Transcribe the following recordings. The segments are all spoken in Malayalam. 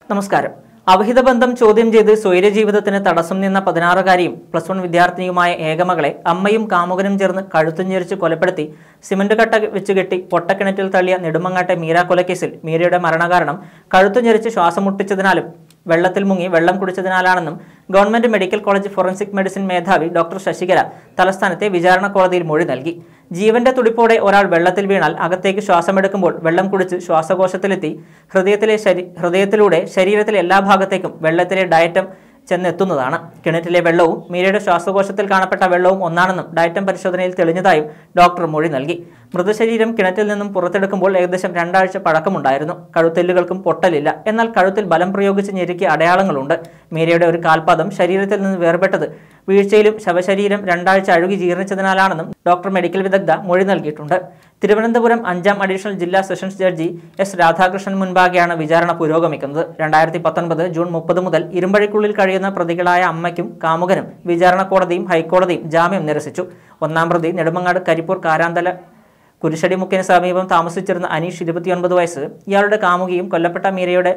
നമസ്കാരം അവിഹിത ബന്ധം ചോദ്യം ചെയ്ത് സ്വൈരജീവിതത്തിന് തടസ്സം നിന്ന പതിനാറുകാരിയും പ്ലസ് വൺ വിദ്യാർത്ഥിനിയുമായ ഏകമകളെ അമ്മയും കാമുകനും ചേർന്ന് കഴുത്തുഞ്ഞെരിച്ച് കൊലപ്പെടുത്തി സിമന്റ് കട്ട വെച്ച് കെട്ടി പൊട്ടക്കിണറ്റിൽ തള്ളിയ നെടുമങ്ങാട്ടെ മീര കൊലക്കേസിൽ മീരയുടെ മരണകാരണം കഴുത്തുഞ്ഞെരിച്ച് ശ്വാസം മുട്ടിച്ചതിനാലും വെള്ളത്തിൽ മുങ്ങി വെള്ളം കുടിച്ചതിനാലാണെന്നും government medical college forensic medicine മേധാവി ഡോക്ടർ ശശികല തലസ്ഥാനത്തെ വിചാരണ കോടതിയിൽ മൊഴി നൽകി ജീവന്റെ തുടിപ്പോടെ ഒരാൾ വെള്ളത്തിൽ വീണാൽ അകത്തേക്ക് ശ്വാസമെടുക്കുമ്പോൾ വെള്ളം കുടിച്ച് ശ്വാസകോശത്തിലെത്തി ഹൃദയത്തിലെ ശരി ഹൃദയത്തിലൂടെ ശരീരത്തിലെ എല്ലാ ഭാഗത്തേക്കും വെള്ളത്തിലെ ഡയറ്റം ചെന്നെത്തുന്നതാണ് കിണറ്റിലെ വെള്ളവും മീരയുടെ ശ്വാസകോശത്തിൽ കാണപ്പെട്ട വെള്ളവും ഒന്നാണെന്നും ഡയറ്റം പരിശോധനയിൽ തെളിഞ്ഞതായും ഡോക്ടർ മൊഴി നൽകി മൃതശരീരം കിണറ്റിൽ നിന്നും പുറത്തെടുക്കുമ്പോൾ ഏകദേശം രണ്ടാഴ്ച പഴക്കമുണ്ടായിരുന്നു കഴുത്തെല്ലുകൾക്കും പൊട്ടലില്ല എന്നാൽ കഴുത്തിൽ ബലം പ്രയോഗിച്ച് ഞെരുക്കിയ അടയാളങ്ങളുണ്ട് മീരയുടെ ഒരു കാൽപാദം ശരീരത്തിൽ നിന്ന് വേർപെട്ടത് വീഴ്ചയിലും ശവശരീരം രണ്ടാഴ്ച അഴുകി ജീർണിച്ചതിനാലാണെന്നും ഡോക്ടർ മെഡിക്കൽ വിദഗ്ധ മൊഴി നൽകിയിട്ടുണ്ട് തിരുവനന്തപുരം അഞ്ചാം അഡീഷണൽ ജില്ലാ സെഷൻസ് ജഡ്ജി എസ് രാധാകൃഷ്ണൻ മുൻപാകെയാണ് വിചാരണ പുരോഗമിക്കുന്നത് രണ്ടായിരത്തി പത്തൊൻപത് ജൂൺ മുപ്പത് മുതൽ ഇരുമ്പഴിക്കുള്ളിൽ കഴിയുന്ന പ്രതികളായ അമ്മയ്ക്കും കാമുകനും വിചാരണ കോടതിയും ഹൈക്കോടതിയും ജാമ്യം നിരസിച്ചു ഒന്നാം പ്രതി നെടുമങ്ങാട് കരിപ്പൂർ കാരാന്തല കുരിശടിമുക്കിന് സമീപം താമസിച്ചിരുന്ന അനീഷ് ഇരുപത്തിയൊൻപത് വയസ്സ് ഇയാളുടെ കാമുകിയും കൊല്ലപ്പെട്ട മീരയുടെ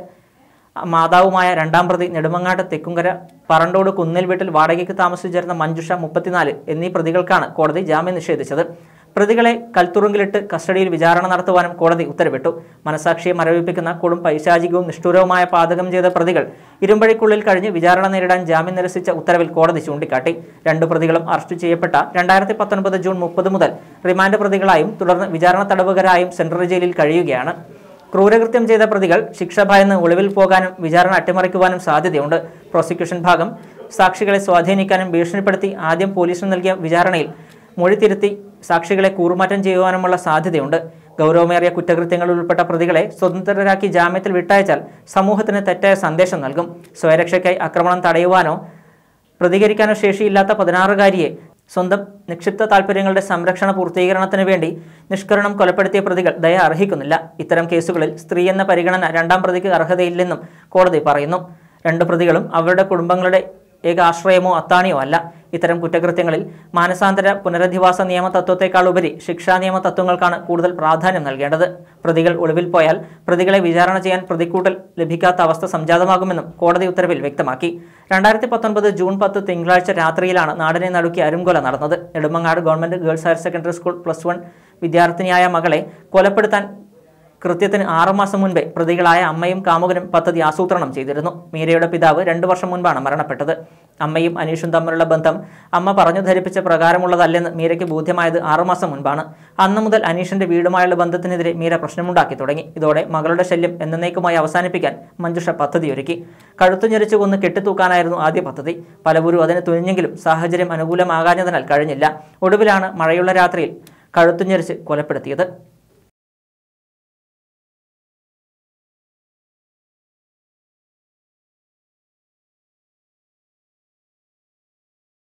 മാതാവുമായ രണ്ടാം പ്രതി നെടുമങ്ങാട്ട് തെക്കുംകര പറണ്ടോട് കുന്നിൽ വീട്ടിൽ വാടകയ്ക്ക് താമസിച്ചിരുന്ന മഞ്ജുഷ മുപ്പത്തിനാല് എന്നീ പ്രതികൾക്കാണ് കോടതി ജാമ്യം നിഷേധിച്ചത് പ്രതികളെ കൽത്തുറുങ്കിലിട്ട് കസ്റ്റഡിയിൽ വിചാരണ നടത്തുവാനും കോടതി ഉത്തരവിട്ടു മനസാക്ഷിയെ മരവിപ്പിക്കുന്ന കൊടും പൈശാചികവും നിഷ്ഠൂരവുമായ പാതകം ചെയ്ത പ്രതികൾ ഇരുമ്പഴിക്കുള്ളിൽ കഴിഞ്ഞ് വിചാരണ നേരിടാൻ ജാമ്യം നിരസിച്ച ഉത്തരവിൽ കോടതി ചൂണ്ടിക്കാട്ടി രണ്ട് പ്രതികളും അറസ്റ്റ് ചെയ്യപ്പെട്ട രണ്ടായിരത്തി പത്തൊൻപത് ജൂൺ മുപ്പത് മുതൽ റിമാൻഡ് പ്രതികളായും തുടർന്ന് വിചാരണ തടവുകാരായും സെൻട്രൽ ജയിലിൽ കഴിയുകയാണ് ക്രൂരകൃത്യം ചെയ്ത പ്രതികൾ ശിക്ഷ ഭയന്ന് ഒളിവിൽ പോകാനും വിചാരണ അട്ടിമറിക്കുവാനും സാധ്യതയുണ്ട് പ്രോസിക്യൂഷൻ ഭാഗം സാക്ഷികളെ സ്വാധീനിക്കാനും ഭീഷണിപ്പെടുത്തി ആദ്യം പോലീസിന് നൽകിയ വിചാരണയിൽ മൊഴി തിരുത്തി സാക്ഷികളെ കൂറുമാറ്റം ചെയ്യുവാനുമുള്ള സാധ്യതയുണ്ട് ഗൗരവമേറിയ കുറ്റകൃത്യങ്ങളിൽ ഉൾപ്പെട്ട പ്രതികളെ സ്വതന്ത്രരാക്കി ജാമ്യത്തിൽ വിട്ടയച്ചാൽ സമൂഹത്തിന് തെറ്റായ സന്ദേശം നൽകും സ്വയരക്ഷയ്ക്കായി ആക്രമണം തടയുവാനോ പ്രതികരിക്കാനോ ശേഷിയില്ലാത്ത പതിനാറുകാരിയെ സ്വന്തം നിക്ഷിപ്ത താൽപ്പര്യങ്ങളുടെ സംരക്ഷണ പൂർത്തീകരണത്തിന് വേണ്ടി നിഷ്കരണം കൊലപ്പെടുത്തിയ പ്രതികൾ ദയ അർഹിക്കുന്നില്ല ഇത്തരം കേസുകളിൽ സ്ത്രീ എന്ന പരിഗണന രണ്ടാം പ്രതിക്ക് അർഹതയില്ലെന്നും കോടതി പറയുന്നു രണ്ട് പ്രതികളും അവരുടെ കുടുംബങ്ങളുടെ ഏക ആശ്രയമോ അത്താണിയോ അല്ല ഇത്തരം കുറ്റകൃത്യങ്ങളിൽ മാനസാന്തര പുനരധിവാസ നിയമ തത്വത്തെക്കാൾ ഉപരി ശിക്ഷാ നിയമ തത്വങ്ങൾക്കാണ് കൂടുതൽ പ്രാധാന്യം നൽകേണ്ടത് പ്രതികൾ ഒളിവിൽ പോയാൽ പ്രതികളെ വിചാരണ ചെയ്യാൻ പ്രതിക്കൂട്ടൽ ലഭിക്കാത്ത അവസ്ഥ സംജാതമാകുമെന്നും കോടതി ഉത്തരവിൽ വ്യക്തമാക്കി രണ്ടായിരത്തി പത്തൊൻപത് ജൂൺ പത്ത് തിങ്കളാഴ്ച രാത്രിയിലാണ് നാടിനെ നടുക്കി അരുംകൊല നടന്നത് Nedumangad government girls higher secondary school plus one വിദ്യാർത്ഥിനിയായ മകളെ കൊലപ്പെടുത്താൻ കൃത്യത്തിന് ആറുമാസം മുൻപേ പ്രതികളായ അമ്മയും കാമുകനും പദ്ധതി ആസൂത്രണം ചെയ്തിരുന്നു മീരയുടെ പിതാവ് രണ്ടു വർഷം മുൻപാണ് മരണപ്പെട്ടത് അമ്മയും അനീഷും തമ്മിലുള്ള ബന്ധം അമ്മ പറഞ്ഞു ധരിപ്പിച്ച പ്രകാരമുള്ളതല്ലെന്ന് മീരയ്ക്ക് ബോധ്യമായത് ആറുമാസം മുൻപാണ് അന്നു മുതൽ അനീഷിന്റെ വീടുമായുള്ള ബന്ധത്തിനെതിരെ മീര പ്രശ്നമുണ്ടാക്കി തുടങ്ങി ഇതോടെ മകളുടെ ശല്യം എന്നേക്കുമായി അവസാനിപ്പിക്കാൻ മഞ്ജുഷ പദ്ധതിയൊരുക്കി കഴുത്തു ഞെരിച്ചു കൊന്ന് കെട്ടിത്തൂക്കാനായിരുന്നു ആദ്യ പദ്ധതി പലവരും അതിന് തുനിഞ്ഞെങ്കിലും സാഹചര്യം അനുകൂലമാകാഞ്ഞതിനാൽ കഴിഞ്ഞില്ല ഒടുവിലാണ് മഴയുള്ള രാത്രിയിൽ കഴുത്തു ഞെരിച്ച് കൊലപ്പെടുത്തിയത്